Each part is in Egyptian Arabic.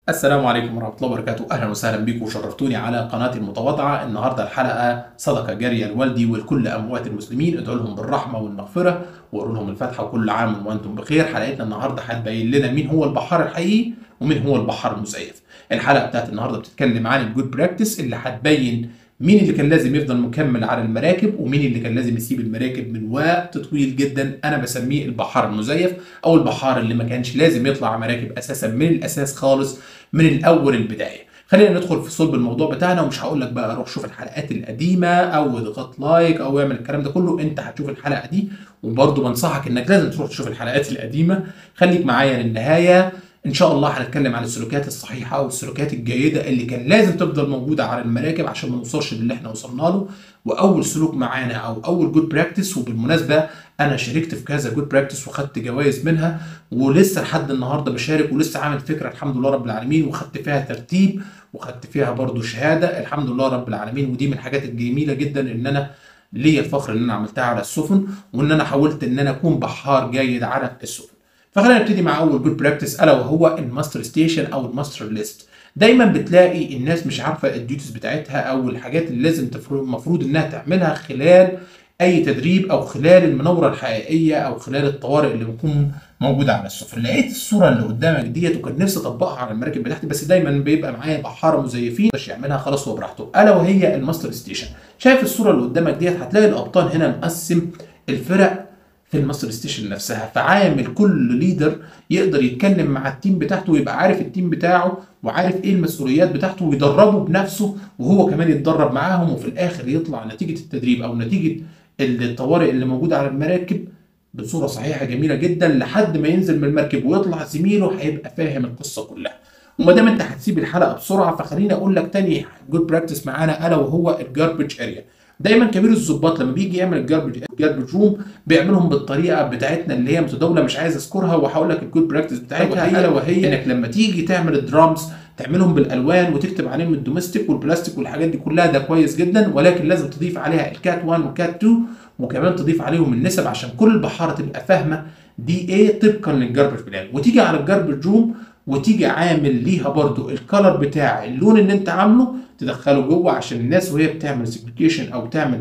السلام عليكم ورحمة الله وبركاته أهلا وسهلا بكم وشرفتوني على قناتي المتواضعة النهاردة الحلقة صدقة جارية لوالدي ولكل أموات المسلمين ادعوا لهم بالرحمة والمغفرة وقولوا لهم الفاتحة وكل عام وأنتم بخير حلقتنا النهاردة هتبين لنا مين هو البحار الحقيقي ومين هو البحار المزيف الحلقة بتاعت النهاردة بتتكلم عن الجود براكتس اللي هتبين مين اللي كان لازم يفضل مكمل على المراكب ومين اللي كان لازم يسيب المراكب من وقت طويل جدا انا بسميه البحار المزيف او البحار اللي ما كانش لازم يطلع مراكب اساسا من الاساس خالص من الاول البدايه خلينا ندخل في صلب الموضوع بتاعنا ومش هقول لك بقى روح شوف الحلقات القديمه او اضغط لايك او اعمل الكلام ده كله انت هتشوف الحلقه دي وبرضه بنصحك انك لازم تروح تشوف الحلقات القديمه خليك معايا للنهايه ان شاء الله هنتكلم عن السلوكيات الصحيحه والسلوكيات الجيده اللي كان لازم تفضل موجوده على المراكب عشان ما نوصلش للي احنا وصلنا له واول سلوك معانا او اول جود براكتس وبالمناسبه انا شاركت في كذا جود براكتس وخدت جوائز منها ولسه لحد النهارده بشارك ولسه عامل فكره الحمد لله رب العالمين وخدت فيها ترتيب وخدت فيها برضو شهاده الحمد لله رب العالمين ودي من الحاجات الجميله جدا ان انا ليا الفخر ان انا عملتها على السفن وان انا حاولت ان انا اكون بحار جيد على السفن فخلينا نبتدي مع اول جود براكتس الا وهو الماستر ستيشن او الماستر ليست دايما بتلاقي الناس مش عارفه الديوتيز بتاعتها او الحاجات اللي لازم المفروض انها تعملها خلال اي تدريب او خلال المناوره الحقيقيه او خلال الطوارئ اللي بتكون موجوده على السفن لقيت الصوره اللي قدامك ديت وكان نفسي اطبقها على المراكب بتاعتي بس دايما بيبقى معايا بحاره مزيفين مش يعملها خلاص هو براحته الا وهي الماستر ستيشن شايف الصوره اللي قدامك ديت هتلاقي الابطال هنا مقسم الفرق في الماستر ستيشن نفسها فعامل كل ليدر يقدر يتكلم مع التيم بتاعته ويبقى عارف التيم بتاعه وعارف ايه المسؤوليات بتاعته ويدربه بنفسه وهو كمان يتدرب معاهم وفي الاخر يطلع نتيجه التدريب او نتيجه الطوارئ اللي موجوده على المراكب بصوره صحيحه جميله جدا لحد ما ينزل من المركب ويطلع زميله هيبقى فاهم القصه كلها وما دام انت هتسيب الحلقه بسرعه فخليني اقول لك تاني جود براكتس معانا الا وهو الجاربج اريا دايما كبير الظباط لما بيجي يعمل الجاربج الجاربج روم بيعملهم بالطريقه بتاعتنا اللي هي متداوله مش عايز اذكرها وهقول لك الجود براكتس بتاعتها الا وهي انك لما تيجي تعمل الدرامز تعملهم بالالوان وتكتب عليهم الدوميستيك والبلاستيك والحاجات دي كلها ده كويس جدا ولكن لازم تضيف عليها الكات 1 والكات 2 وكمان تضيف عليهم النسب عشان كل البحاره تبقى فاهمه دي ايه طبقا للجاربج بلان وتيجي على الجاربج روم وتيجي عامل ليها برضو الكالر بتاع اللون اللي انت عامله تدخله جوه عشان الناس وهي بتعمل سيجريجيشن او تعمل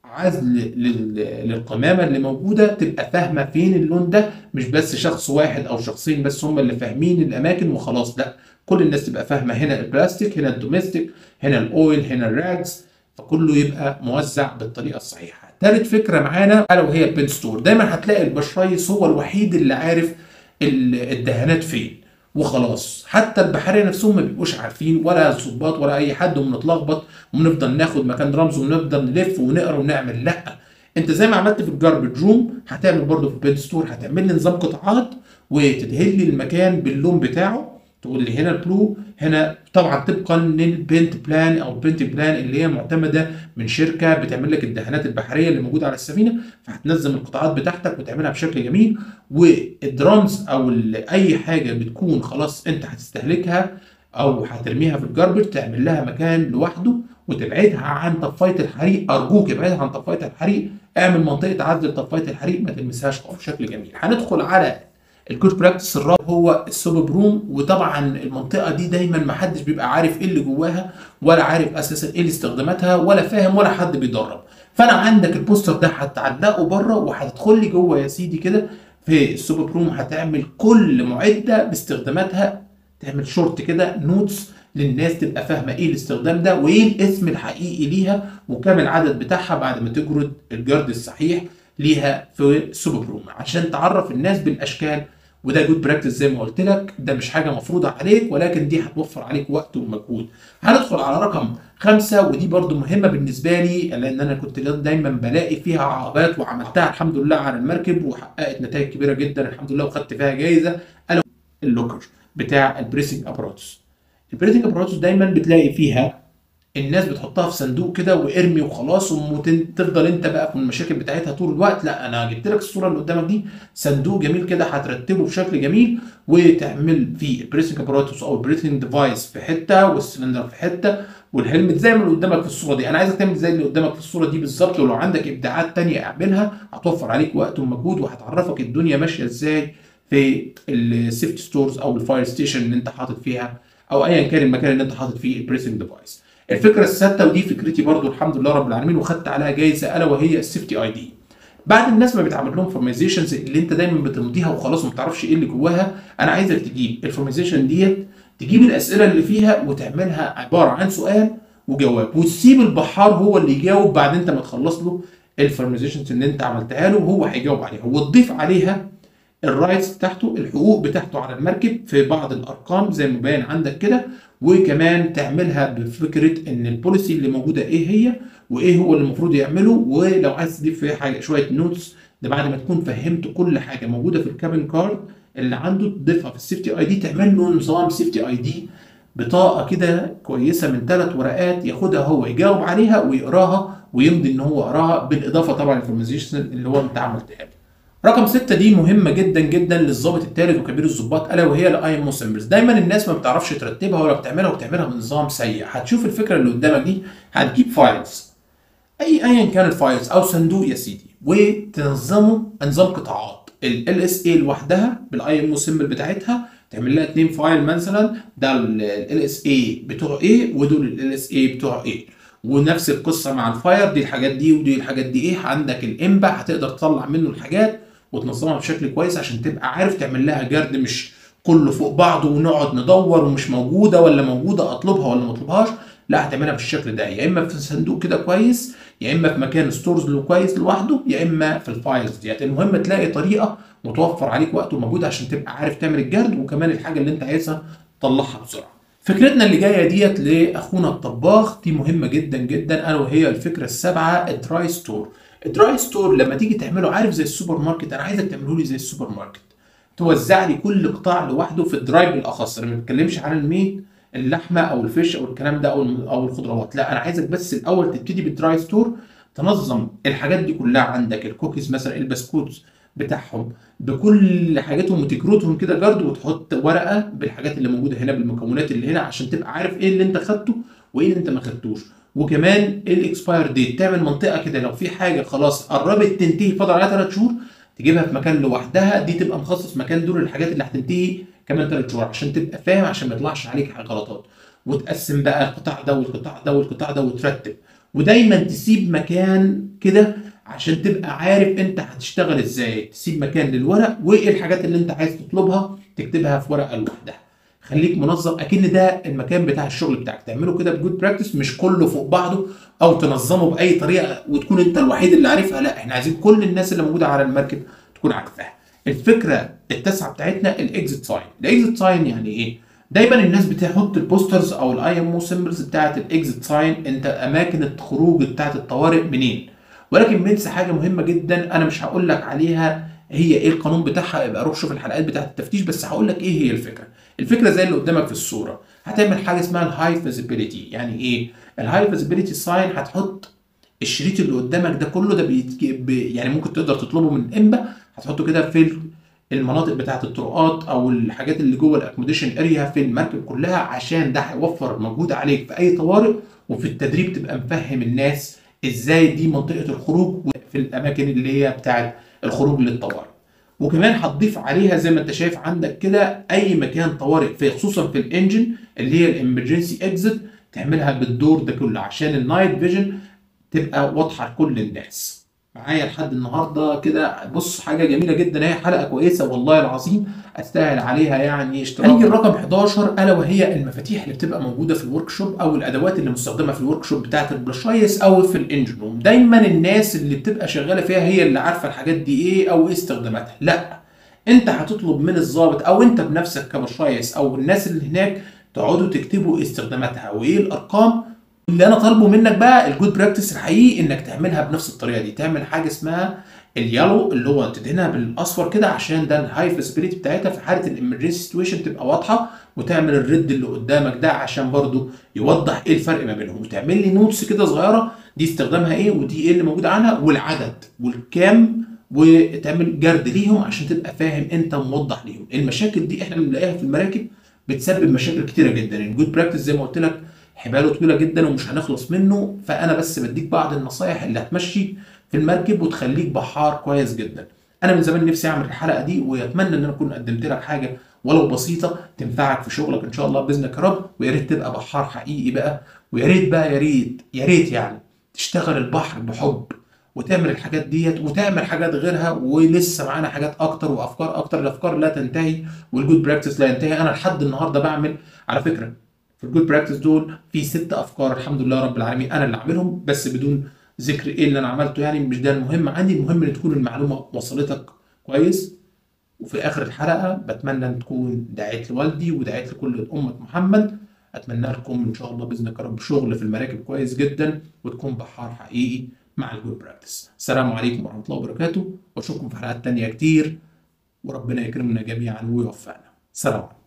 عزل للقمامه اللي موجوده تبقى فاهمه فين اللون ده مش بس شخص واحد او شخصين بس هم اللي فاهمين الاماكن وخلاص لا كل الناس تبقى فاهمه هنا البلاستيك هنا الدوميستيك هنا الاويل هنا الراجز فكله يبقى موزع بالطريقه الصحيحه ثالث فكره معانا الا وهي البين ستور دايما هتلاقي البشريس هو الوحيد اللي عارف الدهانات فين وخلاص حتى البحريه نفسهم ما بيبقوش عارفين ولا الظباط ولا اي حد وبنتلخبط وبنفضل ناخد مكان رمز ونفضل نلف ونقرا ونعمل لا انت زي ما عملت في الجاربج روم هتعمل برضه في البين ستور هتعمل لي نظام قطاعات وتدهن لي المكان باللون بتاعه تقول لي هنا البلو هنا طبعا طبقا للبنت بلان او البنت بلان اللي هي معتمده من شركه بتعمل لك الدهانات البحريه اللي موجوده على السفينه فهتنظم القطاعات بتاعتك وتعملها بشكل جميل والدرامز او اي حاجه بتكون خلاص انت هتستهلكها او هترميها في الجاربج تعمل لها مكان لوحده وتبعدها عن طفايه الحريق ارجوك ابعدها عن طفايه الحريق اعمل منطقه عزل طفايه الحريق ما تلمسهاش بشكل جميل هندخل على الكود براكتس الرابع هو السوب بروم وطبعا المنطقه دي دايما ما حدش بيبقى عارف ايه اللي جواها ولا عارف اساسا ايه استخداماتها ولا فاهم ولا حد بيدرب فانا عندك البوستر ده هتعلقه بره وهتدخل لي جوه يا سيدي كده في السوب بروم هتعمل كل معده باستخداماتها تعمل شورت كده نوتس للناس تبقى فاهمه ايه الاستخدام ده وايه الاسم الحقيقي ليها وكام العدد بتاعها بعد ما تجرد الجرد الصحيح ليها في السوبر بروم عشان تعرف الناس بالاشكال وده جود براكتس زي ما قلت لك ده مش حاجه مفروضه عليك ولكن دي هتوفر عليك وقت ومجهود هندخل على رقم خمسة ودي برضو مهمة بالنسبة لي لأن أنا كنت دايما بلاقي فيها عقبات وعملتها الحمد لله على المركب وحققت نتائج كبيرة جدا الحمد لله وخدت فيها جايزة ألا اللوكر بتاع البريسنج أبراتوس البريسنج أبراتوس دايما بتلاقي فيها الناس بتحطها في صندوق كده وارمي وخلاص وتفضل انت بقى في المشاكل بتاعتها طول الوقت لا انا جبت لك الصوره اللي قدامك دي صندوق جميل كده هترتبه بشكل جميل وتعمل فيه البريسنج اباراتوس او البريسنج ديفايس في حته والسلندر في حته والهلمت زي ما اللي قدامك في الصوره دي انا عايزك تعمل زي اللي قدامك في الصوره دي بالظبط ولو عندك ابداعات تانية اعملها هتوفر عليك وقت ومجهود وهتعرفك الدنيا ماشيه ازاي في السيفتي ستورز او الفاير ستيشن اللي انت حاطط فيها او ايا كان المكان اللي انت حاطط فيه البريسنج ديفايس الفكره السادسه ودي فكرتي برضو الحمد لله رب العالمين وخدت عليها جايزه الا وهي السيفتي اي دي بعد الناس ما بتعمل لهم فورميزيشنز اللي انت دايما بتمضيها وخلاص وما بتعرفش ايه اللي جواها انا عايزك تجيب الفورميزيشن ديت تجيب الاسئله اللي فيها وتعملها عباره عن سؤال وجواب وتسيب البحار هو اللي يجاوب بعد انت ما تخلص له الفورميزيشنز اللي انت عملتها له وهو هيجاوب عليها وتضيف عليها الرايتس بتاعته الحقوق بتاعته على المركب في بعض الارقام زي ما باين عندك كده وكمان تعملها بفكره ان البوليسي اللي موجوده ايه هي وايه هو اللي المفروض يعمله ولو عايز تضيف فيها حاجه شويه نوتس ده بعد ما تكون فهمت كل حاجه موجوده في الكابن كارد اللي عنده تضيفها في السيفتي اي دي تعمل له نظام سيفتي اي دي بطاقه كده كويسه من ثلاث ورقات ياخدها هو يجاوب عليها ويقراها ويمضي ان هو قراها بالاضافه طبعا الانفورميشن اللي هو انت عملتها له. رقم ستة دي مهمة جدا جدا للظابط الثالث وكبير الظباط الا وهي الاي ام سيمبلز دايما الناس ما بتعرفش ترتبها ولا بتعملها وبتعملها بنظام سيء هتشوف الفكرة اللي قدامك دي هتجيب فايلز اي ايا كان الفايلز او صندوق يا سيدي وتنظمه نظام قطاعات ال اس اي لوحدها بالاي ام سيمبل بتاعتها تعمل لها اتنين فايل مثلا ده ال اس اي بتوع ايه ودول ال اس اي بتوع ايه ونفس القصه مع الفاير دي الحاجات دي ودي الحاجات دي ايه عندك الانبا هتقدر تطلع منه الحاجات وتنظمها بشكل كويس عشان تبقى عارف تعمل لها جرد مش كله فوق بعضه ونقعد ندور ومش موجوده ولا موجوده اطلبها ولا ما اطلبهاش لا هتعملها بالشكل ده يا اما في صندوق كده كويس يا اما في مكان ستورز له كويس لوحده يا اما في الفايلز ديت المهم تلاقي طريقه وتوفر عليك وقت ومجهود عشان تبقى عارف تعمل الجرد وكمان الحاجه اللي انت عايزها تطلعها بسرعه فكرتنا اللي جايه ديت لاخونا الطباخ دي مهمه جدا جدا الا وهي الفكره السابعه الدراي ستور الدراي ستور لما تيجي تعمله عارف زي السوبر ماركت انا عايزك تعمله لي زي السوبر ماركت توزع لي كل قطاع لوحده في الدراي بالاخص انا ما بتكلمش عن الميت اللحمه او الفيش او الكلام ده او او الخضروات لا انا عايزك بس الاول تبتدي بالدراي ستور تنظم الحاجات دي كلها عندك الكوكيز مثلا البسكوت بتاعهم بكل حاجاتهم وتكروتهم كده جرد وتحط ورقه بالحاجات اللي موجوده هنا بالمكونات اللي هنا عشان تبقى عارف ايه اللي انت خدته وايه اللي انت ما خدتوش وكمان الاكسباير ديت تعمل منطقه كده لو في حاجه خلاص قربت تنتهي فاضل عليها ثلاث شهور تجيبها في مكان لوحدها دي تبقى مخصص مكان دول الحاجات اللي هتنتهي كمان ثلاث شهور عشان تبقى فاهم عشان ما يطلعش عليك غلطات وتقسم بقى القطاع ده والقطاع ده والقطاع ده وترتب ودايما تسيب مكان كده عشان تبقى عارف انت هتشتغل ازاي تسيب مكان للورق وايه الحاجات اللي انت عايز تطلبها تكتبها في ورقه لوحدها خليك منظم اكن ده المكان بتاع الشغل بتاعك تعمله كده بجود براكتس مش كله فوق بعضه او تنظمه باي طريقه وتكون انت الوحيد اللي عارفها لا احنا عايزين كل الناس اللي موجوده على المركب تكون عارفاها الفكره التاسعه بتاعتنا الاكزيت ساين الاكزيت ساين يعني ايه دايما الناس بتحط البوسترز او الاي ام او سيمبلز بتاعت الاكزيت ساين انت اماكن الخروج بتاعت الطوارئ منين ولكن بنسى حاجه مهمه جدا انا مش هقول لك عليها هي ايه القانون بتاعها يبقى روح شوف الحلقات بتاعت التفتيش بس هقول لك ايه هي الفكره الفكره زي اللي قدامك في الصوره هتعمل حاجه اسمها الهاي فيزيبيليتي يعني ايه الهاي فيزيبيليتي ساين هتحط الشريط اللي قدامك ده كله ده بيتك... بي... يعني ممكن تقدر تطلبه من امبا هتحطه كده في المناطق بتاعت الطرقات او الحاجات اللي جوه الاكوموديشن اريا في المركب كلها عشان ده هيوفر مجهود عليك في اي طوارئ وفي التدريب تبقى مفهم الناس ازاي دي منطقه الخروج في الاماكن اللي هي بتاعت الخروج للطوارئ وكمان هتضيف عليها زي ما انت شايف عندك كده اي مكان طوارئ في خصوصا في الانجن اللي هي الامرجنسي اكزيت تعملها بالدور ده كله عشان النايت فيجن تبقى واضحه لكل الناس معايا لحد النهارده كده بص حاجه جميله جدا هي حلقه كويسه والله العظيم استاهل عليها يعني اشتراك نيجي الرقم 11 الا وهي المفاتيح اللي بتبقى موجوده في الورك شوب او الادوات اللي مستخدمه في الورك شوب بتاعه البلاشايس او في الانجن روم دايما الناس اللي بتبقى شغاله فيها هي اللي عارفه الحاجات دي ايه او ايه استخداماتها لا انت هتطلب من الضابط او انت بنفسك كبشايس او الناس اللي هناك تقعدوا تكتبوا استخداماتها وايه الارقام اللي انا طالبه منك بقى الجود براكتس الحقيقي انك تعملها بنفس الطريقه دي تعمل حاجه اسمها اليالو اللي هو تدهنها بالاصفر كده عشان ده الهاي فيزيبيليتي بتاعتها في حاله الامرجنسي سيتويشن تبقى واضحه وتعمل الريد اللي قدامك ده عشان برضو يوضح ايه الفرق ما بينهم وتعمل لي نوتس كده صغيره دي استخدامها ايه ودي ايه اللي موجود عنها والعدد والكام وتعمل جرد ليهم عشان تبقى فاهم انت موضح ليهم المشاكل دي احنا بنلاقيها في المراكب بتسبب مشاكل كتيره جدا الجود براكتس زي ما قلت لك حباله طويله جدا ومش هنخلص منه فانا بس بديك بعض النصايح اللي هتمشي في المركب وتخليك بحار كويس جدا انا من زمان نفسي اعمل الحلقه دي واتمنى ان انا اكون قدمت لك حاجه ولو بسيطه تنفعك في شغلك ان شاء الله باذنك يا رب ويا ريت تبقى بحار حقيقي بقى ويا ريت بقى يا ريت يا ريت يعني تشتغل البحر بحب وتعمل الحاجات ديت وتعمل حاجات غيرها ولسه معانا حاجات اكتر وافكار اكتر الافكار لا تنتهي والجود براكتس لا ينتهي انا لحد النهارده بعمل على فكره في الجود براكتس دول في ست افكار الحمد لله رب العالمين انا اللي عاملهم بس بدون ذكر ايه اللي انا عملته يعني مش ده المهم عندي المهم ان تكون المعلومه وصلتك كويس وفي اخر الحلقه بتمنى ان تكون دعيت لوالدي ودعيت لكل امه محمد اتمنى لكم ان شاء الله باذنك يا رب شغل في المراكب كويس جدا وتكون بحار حقيقي مع الجود براكتس السلام عليكم ورحمه الله وبركاته واشوفكم في حلقات تانية كتير وربنا يكرمنا جميعا ويوفقنا سلام عليكم